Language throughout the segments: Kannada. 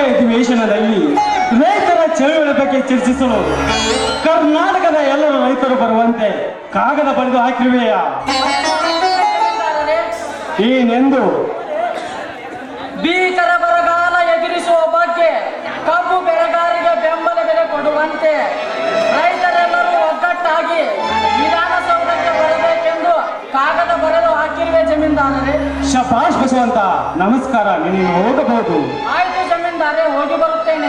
ಅಧಿವೇಶನದಲ್ಲಿ ರೈತರ ಚಳುವಳಿ ಬಗ್ಗೆ ಚರ್ಚಿಸಲು ಕರ್ನಾಟಕದ ಎಲ್ಲರೂ ರೈತರು ಬರುವಂತೆ ಕಾಗದ ಬರೆದು ಹಾಕಿರುವೆಯಾ ಏನೆಂದು ಭೀಕರ ಬರಗಾಲ ಎದುರಿಸುವ ಬಗ್ಗೆ ಕಬ್ಬು ಬೆಳೆಗಾರರಿಗೆ ಬೆಂಬಲ ಬೆಲೆ ಕೊಡುವಂತೆ ರೈತರೆಲ್ಲರೂ ಒಗ್ಗಟ್ಟಾಗಿ ವಿಧಾನಸೌಧಕ್ಕೆ ಬರಬೇಕೆಂದು ಕಾಗದ ಬರೆದು ಹಾಕಿರುವೆ ಜಮೀನ್ದಾರರೇ ಶಭಾಷ್ ಬಸವಂತ ನಮಸ್ಕಾರ ನೀನು ಹೋಗಬಹುದು ಆಯ್ತು ಜಮೀನ್ದಾರೆ ಹೋಗಿ ಬರುತ್ತೇನೆ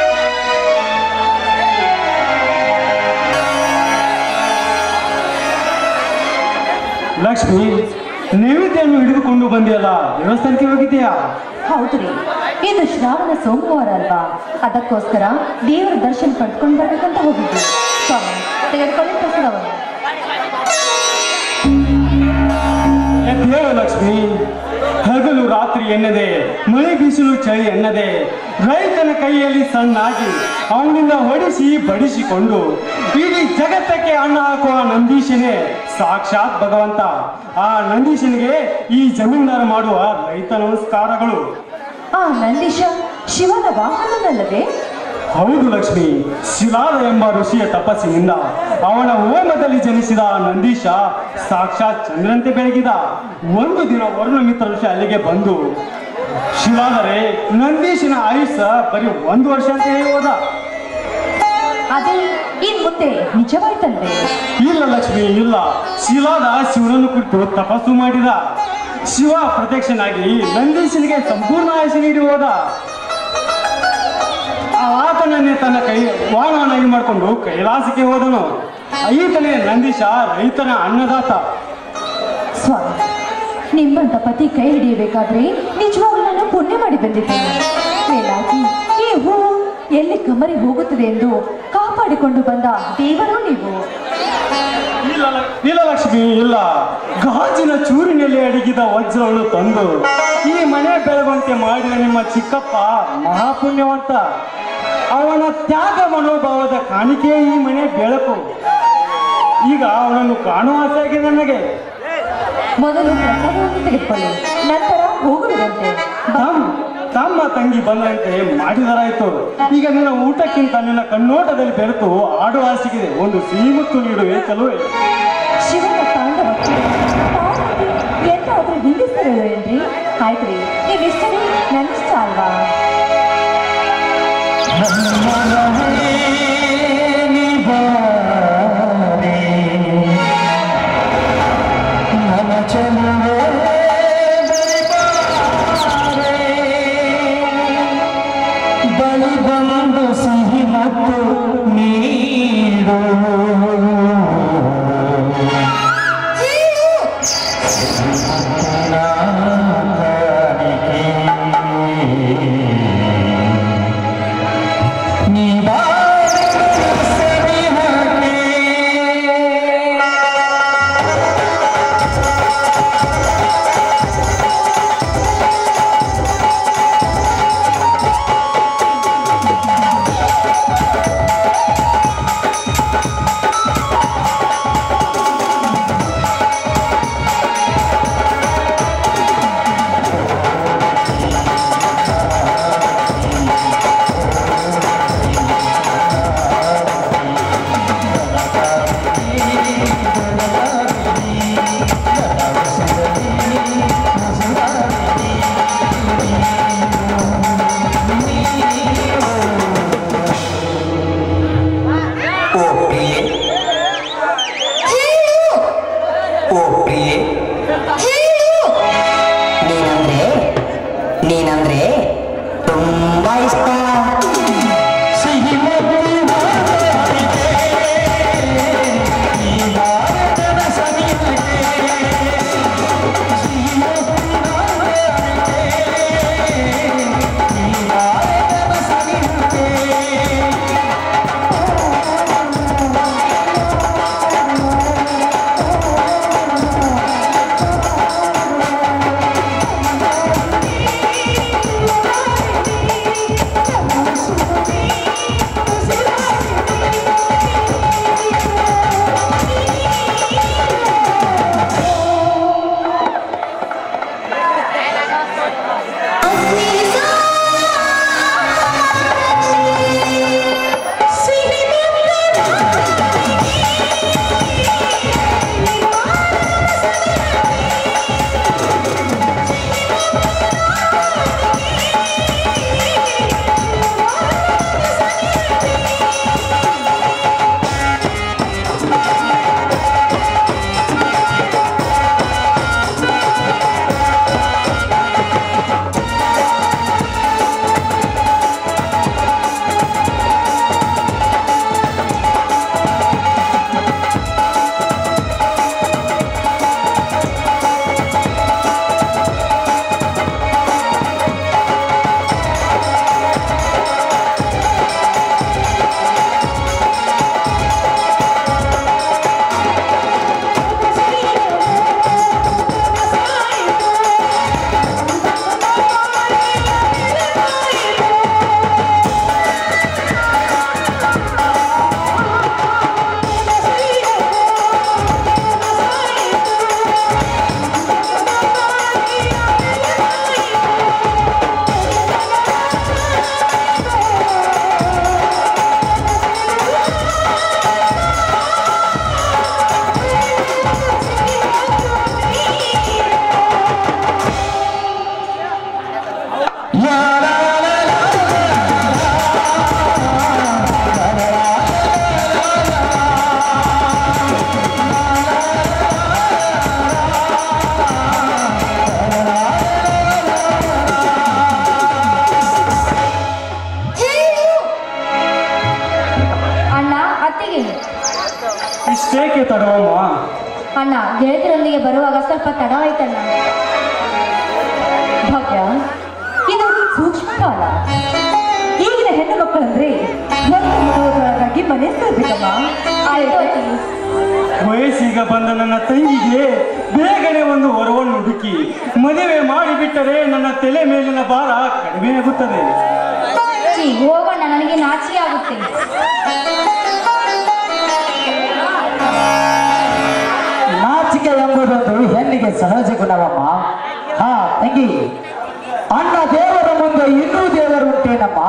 ಲಕ್ಷ್ಮಿ ನೈವೇದ್ಯವನ್ನು ಹಿಡಿದುಕೊಂಡು ಬಂದಿಯಲ್ಲ ದೇವಸ್ಥಾನಕ್ಕೆ ಹೋಗಿದ್ದೀಯಾ ಹೌದು ರೀ ಇದು ಶ್ರಾವಣ ಸೋಮವಾರ ಅಲ್ವಾ ಅದಕ್ಕೋಸ್ಕರ ದೇವರ ದರ್ಶನ ಪಡ್ಕೊಂಡು ಬರ್ಬೇಕಂತ ಹೋಗಿದ್ವಿ ಸ್ವಾಮಿ ತೆಗೆದುಕೊಳ್ಳಿ ಪ್ರಸಾದವನ್ನು ಎದ್ದೇಳು ಲಕ್ಷ್ಮಿ ಹಗಲು ರಾತ್ರಿ ಎನ್ನದೆ ಮಳೆ ಬಿಸಿಲು ಚಳಿ ಎನ್ನದೆ ರೈತನ ಕೈಯಲ್ಲಿ ಸಣ್ಣಾಗಿ ಅವನಿಂದ ಹೊಡಿಸಿ ಬಡಿಸಿಕೊಂಡು ಇಡೀ ಜಗತ್ತಕ್ಕೆ ಅನ್ನ ಹಾಕುವ ನಂದೀಶನೇ ಸಾಕ್ಷಾತ್ ಭಗವಂತ ಆ ನಂದೀಶನಿಗೆ ಈ ಜಮೀನ್ದಾರ ಮಾಡುವ ರೈತ ನಮಸ್ಕಾರಗಳು ಆ ನಂದೀಶ ಶಿವನ ವಾಹನನಲ್ಲವೇ ಹೌದು ಲಕ್ಷ್ಮಿ ಶಿಲಾದ ಎಂಬ ಋಷಿಯ ತಪಸ್ಸಿನಿಂದ ಅವನ ಹೋಮದಲ್ಲಿ ಜನಿಸಿದ ಆ ನಂದೀಶ ಸಾಕ್ಷಾತ್ ಚಂದ್ರಂತೆ ಬೆಳಗಿದ ಒಂದು ದಿನ ವರುಣ ಮಿತ್ರ ಋಷಿ ಅಲ್ಲಿಗೆ ಬಂದು ಶಿಲಾದರೆ ನಂದೀಶನ ಆಯುಷ್ಯ ಬರೀ ಒಂದು ವರ್ಷ ಅಂತ ಹೇಳಿ ಹೋದ ಅದೇ ಇನ್ ಮುಂದೆ ನಿಜವಾಯ್ತಲ್ವೇ ಇಲ್ಲ ಲಕ್ಷ್ಮಿ ಇಲ್ಲ ಶಿಲಾದ ಶಿವನನ್ನು ಕುರಿತು ತಪಸ್ಸು ಮಾಡಿದ ಶಿವ ಪ್ರತ್ಯಕ್ಷನಾಗಿ ನಂದೀಶನಿಗೆ ಸಂಪೂರ್ಣ ಆಯುಷ್ಯ ನೀಡಿ ಹೋದ ಆತನನ್ನೇ ತನ್ನ ಕೈ ವಾಹನವನ್ನಾಗಿ ಮಾಡಿಕೊಂಡು ಕೈಲಾಸಕ್ಕೆ ಹೋದನು ಈತನೇ ನಂದೀಶ ರೈತನ ಅನ್ನದಾತ ಸ್ವಾಮಿ ನಿಮ್ಮಂತ ಪತಿ ಕೈ ಹಿಡಿಯಬೇಕಾದ್ರೆ ನಿಜವಾಗ್ಲೂ ನಾನು ಪುಣ್ಯ ಮಾಡಿ ಬಂದಿದ್ದೇನೆ ಮೇಲಾಗಿ ಈ ಹೂವು ಎಲ್ಲಿ ಕಮರಿ ಹೋಗುತ್ತದೆ ಎಂದು ಕಾಪಾಡಿಕೊಂಡು ಬಂದ ದೇವರು ನೀವು ಇಲ್ಲ ಲ- ಇಲ್ಲ ಲಕ್ಷ್ಮಿ ಇಲ್ಲ ಗಾಜಿನ ಚೂರಿನಲ್ಲಿ ಅಡಗಿದ ವಜ್ರವನ್ನು ತಂದು ಈ ಮನೆ ಬೆಳಗುವಂತೆ ಮಾಡಿದ ನಿಮ್ಮ ಚಿಕ್ಕಪ್ಪ ಮಹಾಪುಣ್ಯವಂತ ಅವನ ತ್ಯಾಗ ಮನೋಭಾವದ ಕಾಣಿಕೆ ಈ ಮನೆ ಬೆಳಕು ಈಗ ಅವನನ್ನು ಕಾಣುವ ಆಸೆ ಆಗಿದೆ ನನಗೆ ಮೊದಲು ಪ್ರಸಾದವನ್ನು ತೆಗೆದುಕೊಳ್ಳಿ ನಂತರ ಹೋಗುವುದಂತೆ ತಮ್ಮ ತಮ್ಮ ತಂಗಿ ಬಂದಂತೆ ಮಾಡಿದರಾಯ್ತು ಈಗ ನಿನ್ನ ಊಟಕ್ಕಿಂತ ನಿನ್ನ ಕಣ್ಣೋಟದಲ್ಲಿ ಬೆರೆತು ಆಡುವ ಆಸೆಗಿದೆ ಒಂದು ಸಿಹಿ ಮುತ್ತು ನೀಡುವೆ ಚಲುವೆ ಶಿವನ ತಾಂಡವಕ್ಕೆ ಪಾರ್ವತಿ ಎಂದಾದ್ರೂ ನಿಲ್ಲಿಸಿರುವೇನ್ರಿ ಆಯ್ತ್ರಿ ನೀವಿಷ್ಟನೇ ನನ್ನಿಷ್ಟ ಅಲ್ವಾ ಬಳಿ ಬಂದು ಸಿಹಿ ಮತ್ತು ನೀರು ನೀ ಸರಿ ಹಾಕಿ ಅಲ್ಲಿಗೆ ಇಷ್ಟೇಕೆ ತಡವಮ್ಮ ಅಣ್ಣ ಗೆಳತಿಯರೊಂದಿಗೆ ಬರುವಾಗ ಸ್ವಲ್ಪ ತಡ ಆಯ್ತಣ್ಣ ಭಾಗ್ಯ ಇದು ಸೂಕ್ಷ್ಮ ಕಾಲ ಈಗಿನ ಹೆಣ್ಣು ಮಕ್ಕಳಂದ್ರೆ ಒಂದು ಮುಳುವುದರೊಳಗಾಗಿ ಮನೆ ಸೇರ್ಬೇಕಮ್ಮ ಆಯ್ತು ಅಜ್ಜಿ ವಯಸ್ಸೀಗ ಬಂದ ನನ್ನ ತಂಗಿಗೆ ಬೇಗನೆ ಒಂದು ವರವನ್ನು ಹುಡುಕಿ ಮದುವೆ ಮಾಡಿಬಿಟ್ಟರೆ ನನ್ನ ತಲೆ ಮೇಲಿನ ಭಾರ ಕಡಿಮೆಯಾಗುತ್ತದೆ ಅಜ್ಜಿ ಹೋಗೋಣ ನನಗೆ ನಾಚಿಕೆ ಆಗುತ್ತೆ ನಾಚಿಕೆ ಎಂಬುದೊಂದು ಹೆಣ್ಣಿಗೆ ಸಹಜ ಗುಣವಮ್ಮ ಹಾ ತಂಗಿ ಅಣ್ಣ ದೇವರ ಮುಂದೆ ಇನ್ನೂ ದೇವರುಂಟೇನಮ್ಮ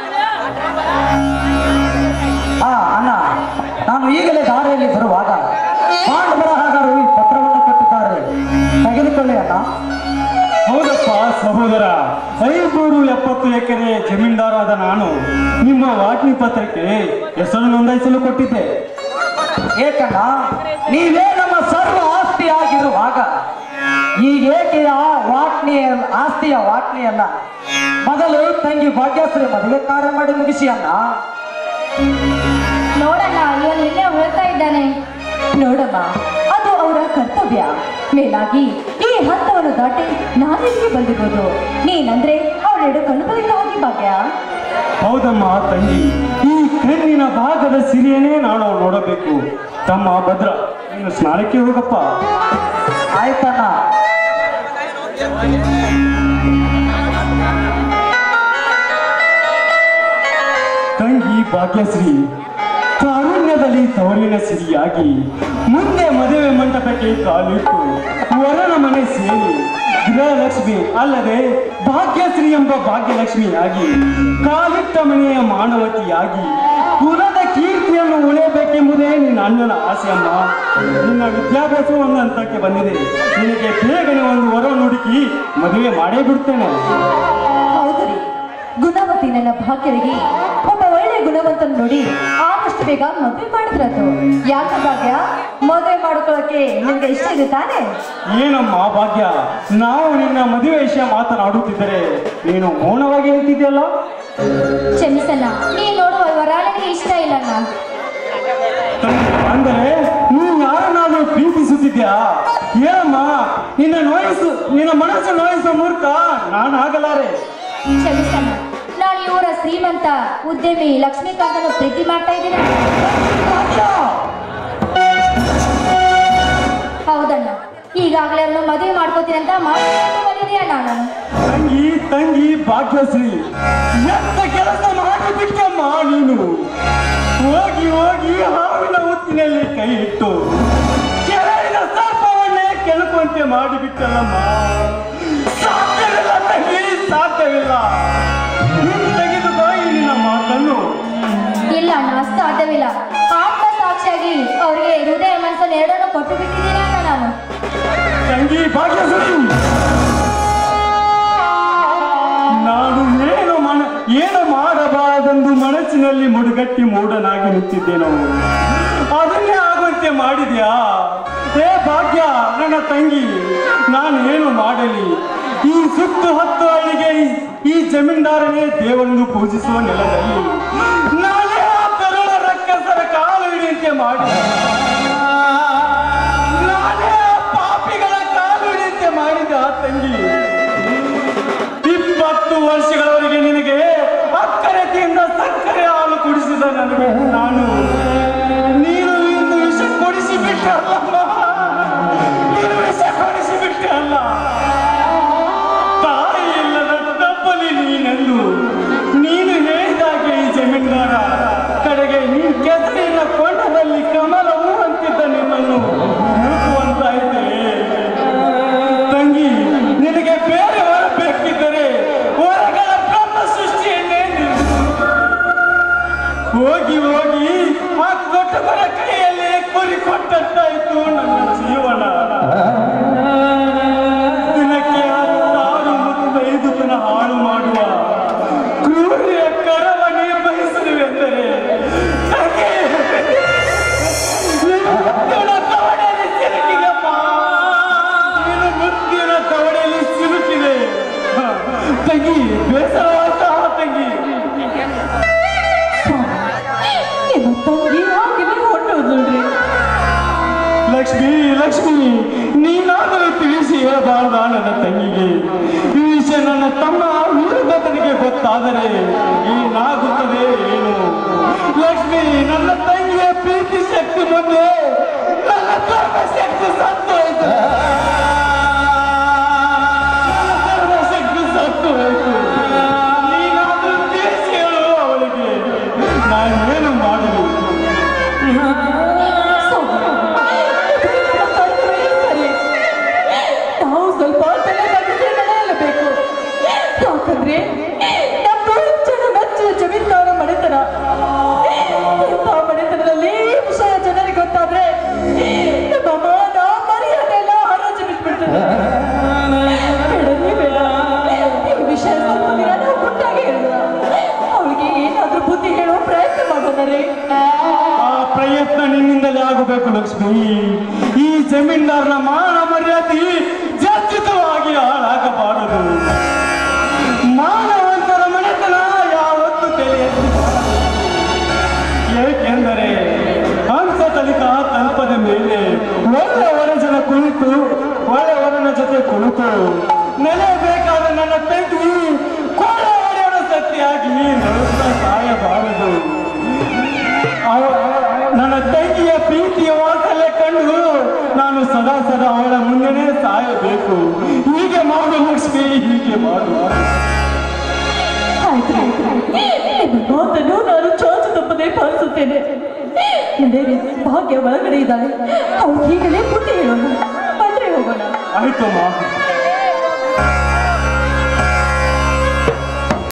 ಹಾ ಅಣ್ಣ ನಾನು ಈಗಲೇ ದಾರಿಯಲ್ಲಿ ಬರುವಾಗ ಪಾಂಡವರ ಹಾಗಾರು ಈ ಪತ್ರವನ್ನು ಕೊಟ್ಟಿದ್ದಾರೆ ತೆಗೆದುಕೊಳ್ಳಿ ಅಣ್ಣ ಹೌದಪ್ಪ ಸಹೋದರ ಐನೂರು ಎಪ್ಪತ್ತು ಎಕರೆ ಜಮೀನ್ದಾರಾದ ನಾನು ನಿಮ್ಮ ವಾಟ್ನಿ ಪತ್ರಕ್ಕೆ ಹೆಸರು ನೋಂದಾಯಿಸಲು ಕೊಟ್ಟಿದ್ದೆ ಏಕಣ್ಣ ನೀವೇ ನಮ್ಮ ಸರ್ವ ಆಸ್ತಿ ಆಗಿರುವಾಗ ಈಗೇಕೆ ಆ ವಾಟ್ನಿ ಆಸ್ತಿಯ ವಾಟ್ನಿ ಅಲ್ಲ ಮೊದಲು ತಂಗಿ ಭಾಗ್ಯಶ್ರೀ ಮದುವೆ ಕಾರ್ಯ ಮಾಡಿ ಮುಗಿಸಿ ಅಣ್ಣ ನೋಡಣ್ಣ ಇವನು ಇಲ್ಲೇ ಹೇಳ್ತಾ ಇದ್ದಾನೆ ನೋಡಮ್ಮ ಅದು ಅವರ ಕರ್ತವ್ಯ ಮೇಲಾಗಿ ಈ ಹಂತವನ್ನು ದಾಟಿ ನಾನಿಲ್ಲಿಗೆ ಬಂದಿರೋದು ನೀನಂದ್ರೆ ಅವಳೆರಡು ಕಣ್ಣುಗಳಿಂದ ಹೋಗಿ ಭಾಗ್ಯ ಹೌದಮ್ಮ ತಂಗಿ ಈ ಕಣ್ಣಿನ ಭಾಗದ ಸಿರಿಯನ್ನೇ ನಾನು ನೋಡಬೇಕು ತಮ್ಮ ಭದ್ರ ನೀನು ಸ್ನಾನಕ್ಕೆ ಹೋಗಪ್ಪ ಆಯ್ತಣ್ಣ ತಂಗಿ ಭಾಗ್ಯಶ್ರೀ ಕಾರುಣ್ಯದಲ್ಲಿ ತವರಿನ ಸಿರಿಯಾಗಿ ಮುಂದೆ ಮದುವೆ ಮಂಟಪಕ್ಕೆ ಕಾಲಿಟ್ಟು ವರನ ಮನೆ ಸೇರಿ ಗೃಹಲಕ್ಷ್ಮಿ ಅಲ್ಲದೆ ಭಾಗ್ಯಶ್ರೀ ಎಂಬ ಭಾಗ್ಯಲಕ್ಷ್ಮಿಯಾಗಿ ಕಾಲಿಟ್ಟ ಮನೆಯ ಮಾನವತಿಯಾಗಿ ಕುಲದ ಕೀರ್ತಿಯನ್ನು ಉಳಿಯಬೇಕೆಂಬುದೇ ನಿನ್ನ ಅಣ್ಣನ ಆಸೆಯಮ್ಮ ನಿನ್ನ ವಿದ್ಯಾಭ್ಯಾಸ ಒಂದು ಹಂತಕ್ಕೆ ಬಂದಿದೆ ನಿನಗೆ ಬೇಗನೆ ಒಂದು ವರವನ್ನು ಹುಡುಕಿ ಮದುವೆ ಮಾಡೇ ಬಿಡ್ತೇನೆ ಹೌದು ರೀ ಗುಣವತಿ ನನ್ನ ಭಾಗ್ಯರಿಗೆ ಒಬ್ಬ ಒಳ್ಳೆ ಗುಣವಂತನ ನೋಡಿ ಆದಷ್ಟು ಬೇಗ ಮದುವೆ ಮಾಡಿದ್ರದು ಯಾಕೆ ಭಾಗ್ಯ ಮದುವೆ ಮಾಡ್ಕೊಳ್ಳೋಕೆ ನಿಮ್ಗೆ ಇಷ್ಟ ಇದೆ ತಾನೇ ಏನಮ್ಮ ಭಾಗ್ಯ ನಾವು ನಿನ್ನ ಮದುವೆ ವಿಷಯ ಮಾತನಾಡುತ್ತಿದ್ದರೆ ನೀನು ಮೌನವಾಗಿ ನಿಂತಿದೆಯಲ್ಲ ಕ್ಷಮಿಸಣ್ಣ ನೀನು ನೋಡುವ ವರ ನನಗೆ ಇಷ್ಟ ಇಲ್ಲಣ್ಣ ಅಂದರೆ ನೀನು ಯಾರನ್ನಾದ್ರೂ ಪ್ರೀತಿಸುತ್ತಿದ್ಯಾ ಏನಮ್ಮ ನಿನ್ನ ನೋಯಿಸು ನಿನ್ನ ಮನಸ್ಸು ನೋಯಿಸುವ ಮೂರ್ಖ ನಾನು ಆಗಲಾರೆ ಕ್ಷಮಿಸಣ್ಣ ನಾನು ಇವರ ಶ್ರೀಮಂತ ಉದ್ಯಮಿ ಲಕ್ಷ್ಮೀಕಾಂತನ ಪ್ರೀತಿ ಮಾಡ್ತಾ ಇದ್ದೀನಿ ಹೌದಣ್ಣ ಈಗಾಗಲೇ ಅವ್ರನ್ನ ಮದುವೆ ಮಾಡ್ಕೋತೀನಿ ಅಂತ ಮಾತಾಡ್ಕೊಂಡು ಬಂದಿದೆಯಣ್ಣ ನಾನು ತಂಗಿ ತಂಗಿ ಭಾಗ್ಯಶ್ರೀ ಎಂತ ಕೆಲಸ ಮಾಡಿಬಿಟ್ಟಮ್ಮ ನೀನು ಹೋಗಿ ಹೋಗಿ ಹಾವಿನ ಹೊತ್ತಿನಲ್ಲಿ ಕೈ ಇಟ್ಟು ಕೆಳಗಿನ ಸರ್ಪವನ್ನೇ ಕೆಳಕುವಂತೆ ಮಾಡಿಬಿಟ್ಟಲ್ಲಮ್ಮ ಸಾಧ್ಯವಿಲ್ಲ ತಂಗಿ ಸಾಧ್ಯವಿಲ್ಲ ನೀನು ತೆಗೆದುಕೋ ಈ ನಿನ್ನ ಮಾತನ್ನು ಇಲ್ಲ ಅಣ್ಣ ಸಾಧ್ಯವಿಲ್ಲ ಆತ್ಮ ಸಾಕ್ಷಿಯಾಗಿ ಅವರಿಗೆ ಹೃದಯ ಮನಸ್ಸನ್ನು ಎರಡನ್ನು ಕೊಟ್ಟು ಬಿಟ್ಟಿದ್ದೀನಿ ಅಣ್ಣ ನಾನು ತಂಗಿ ಭಾಗ್ಯಶ್ರೀ ನಾನು ಏನು ಮನ ಏನು ಮಾಡಬಾರದೆಂದು ಮನಸ್ಸಿನಲ್ಲಿ ಮುಡುಗಟ್ಟಿ ಮೂಢನಾಗಿ ನಿಂತಿದ್ದೇನೋ ಅದನ್ನೇ ಆಗುವಂತೆ ಮಾಡಿದ್ಯಾ ಏ ಭಾಗ್ಯ ನನ್ನ ತಂಗಿ ನಾನು ಏನು ಮಾಡಲಿ ಈ ಸುತ್ತು ಹತ್ತು ಹಳ್ಳಿಗೆ ಈ- ಈ ಜಮೀನ್ದಾರನೇ ದೇವರನ್ನು ಪೂಜಿಸುವ ನೆಲದಲ್ಲಿ ನಾನೇ ಆ ತರುಣ ರಕ್ಕಸರ ಕಾಲು ಹಿಡಿಯಂತೆ ಮಾಡಿ ನಾನೇ ಆ ಪಾಪಿಗಳ ಕಾಲು ಹಿಡಿಯಂತೆ ಮಾಡಿದ ಆ ತಂಗಿ ಇಪ್ಪತ್ತು ವರ್ಷಗಳವರೆಗೆ ನಿನಗೆ ಅಕ್ಕರೆತೆಯಿಂದ ಸಕ್ಕರೆ ಹಾಲು ಕುಡಿಸಿದ ನನಗೆ ನಾನು ನೀನು ಇಂದು ವಿಷ ಕೊಡಿಸಿ ಬಿಟ್ಟಲ್ಲ ನೀನು ವಿಷ ಕೊಡಿಸಿ ಬಿಟ್ಟೆ ಅಲ್ಲ ತಾಯಿ ಇಲ್ಲದ ತಪ್ಪಲಿ ನೀನೆಂದು ನೀನು ಹೇಳಿದಾಗೆ ಈ ಜಮೀನ್ದಾರ ಕಡೆಗೆ ನೀನು ಕೆಸರಿನ ಕೊಂಡದಲ್ಲಿ ಕಮಲ ಹೂವಂತಿದ್ದ ನಿನ್ನನ್ನು ಹುಡುಕುವಂತಾಯಿತೆ ತಂಗಿ ನಿನಗೆ ಬೇರೆ ವರ ಬೇಕಿದ್ದರೆ ವರಗಳ ಬ್ರಹ್ಮ ಸೃಷ್ಟಿಯನ್ನೇ ನಿಲ್ಲಿಸು. ಹೋಗಿ ಹೋಗಿ ಆ ಕೊಟ್ಟವರ ಕೈಯಲ್ಲಿ ಕುರಿ ಕೊಟ್ಟಂತಾಯ್ತು ನನ್ನ ಜೀವನ ದಿನಕ್ಕೆ ಹತ್ತಾರು ಮುತ್ತೈದು ತನ ಹಾಳು ಮಾಡುವ ಕ್ರೂರಿಯ ಕರವನ್ನೇ ಬಯಸುವೆಂದರೆ ತಂಗಿ, ನೀನು ಮುತ್ತಿನ ತವಡೆಯಲ್ಲಿ ಸಿಲುಕಿದೆಯಮ್ಮ. ನೀನು ಮುತ್ತಿನ ತವಡೆಯಲ್ಲಿ ಸಿಲುಕಿದೆ ಹ, ತಂಗಿ ಬೇಸರವಾದ ತಂಗಿ ನಿಮ್ಮ ತಂಗಿ ಹಾಗೆ ಲಕ್ಷ್ಮಿ ನೀನಾದರೂ ತಿಳಿಸಿ ಹೇಳಬಾರ್ದ ನನ್ನ ತಂಗಿಗೆ ಈ ವಿಷಯ ನನ್ನ ತಮ್ಮ ವೀರದತ್ತನಿಗೆ ಗೊತ್ತಾದರೆ ಏನಾಗುತ್ತದೆ ಏನು ಲಕ್ಷ್ಮಿ ನನ್ನ ತಂಗಿಯ ಪ್ರೀತಿ ಶಕ್ತಿ ಮುಂದೆ ನನ್ನ ಧರ್ಮ ಶಕ್ತಿ ಸತ್ತು ಹೋಯ್ತು ನನ್ನ ಧರ್ಮ ಶಕ್ತಿ ಸತ್ತು ಹೋಯ್ತು ನೀನಾದರೂ ತಿಳಿಸಿ ಹೇಳು ಅವಳಿಗೆ ನಾನೇನು ಮಾಡಲು ನಾವು ಸ್ವಲ್ಪ ತಲೆ ತಗ್ಗಿಸಿ ನಡೆಯಲೇಬೇಕು ಯಾಕಂದ್ರೆ ನಮ್ಮ ಜನ ಮೆಚ್ಚಿನ ಜಮೀನ್ದಾರ ಮನೆತನ ಇಂಥ ಮನೆತನದಲ್ಲಿ ಈ ವಿಷಯ ಜನರಿಗೆ ಗೊತ್ತಾದ್ರೆ ನಮ್ಮ ಮಾನ ಮರ್ಯಾದೆ ಎಲ್ಲ ಹರಾಜು ಬಿಟ್ಬಿಡ್ತದೆ ಬೇಡನೇ ಬೇಡ ಈ ವಿಷಯ ಸ್ವಲ್ಪ ದಿನ ನಾವು ಗುಟ್ಟಾಗಿ ಹೇಳೋಣ ಅವಳಿಗೆ ಏನಾದ್ರೂ ಬುದ್ಧಿ ಹೇಳುವ ಪ್ರಯತ್ನ ಮಾಡೋಣ ರೀ ಆ ಪ್ರಯತ್ನ ನಿನ್ನಿಂದಲೇ ಆಗಬೇಕು ಲಕ್ಷ್ಮಿ ಈ ಜಮೀನ್ದಾರನ ಮಾನ ಮರ್ಯಾದೆ ಜರ್ಜಿತವಾಗಿ ಹಾಳಾಗಬಾರದು ಮಾನವಂತರ ಮನೆತನ ಯಾವತ್ತು ತಲೆ ಏಕೆಂದರೆ ಹಂಸ ತಲಿಕ ತಲುಪದ ಮೇಲೆ ಒಳ್ಳೆ ವರಜನ ಕುಳಿತು ಒಳ್ಳೆ ವರನ ಜೊತೆ ಕುಳಿತು ನೆಲೆಯಬೇಕಾದ ನನ್ನ ತಂಗಿ ಕೋಳ ಒಡೆಯರ ಸತ್ಯಾಗಿ ನಡುತ್ತಾ ಸಾಯಬಾರದು ಅವ- ನನ್ನ ತಂಗಿಯ ಪ್ರೀತಿಯ ವಾತ್ಸಲ್ಯ ಕಂಡು ನಾನು ಸದಾ ಸದಾ ಅವಳ ಮುಂದೆನೇ ಸಾಯಬೇಕು ಹೀಗೆ ಮಾಡು ಲಕ್ಷ್ಮಿ ಹೀಗೆ ಮಾಡು ಆಯ್ತು ಆಯ್ತು ಆಯ್ತು. ನಿಮ್ಮ ಮಾತನ್ನು ನಾನು ಚಾಚು ತಪ್ಪದೆ ಪಾಲಿಸುತ್ತೇನೆ ನಡೆಯಿರಿ ಭಾಗ್ಯ ಒಳಗಡೆ ಇದ್ದಾಳೆ ಅವ್ಳು ಈಗಲೇ ಬುದ್ಧಿ ಹೇಳೋಣ ಬಂದ್ರೆ ಹೋಗೋಣ ಆಯ್ತು ಮಾ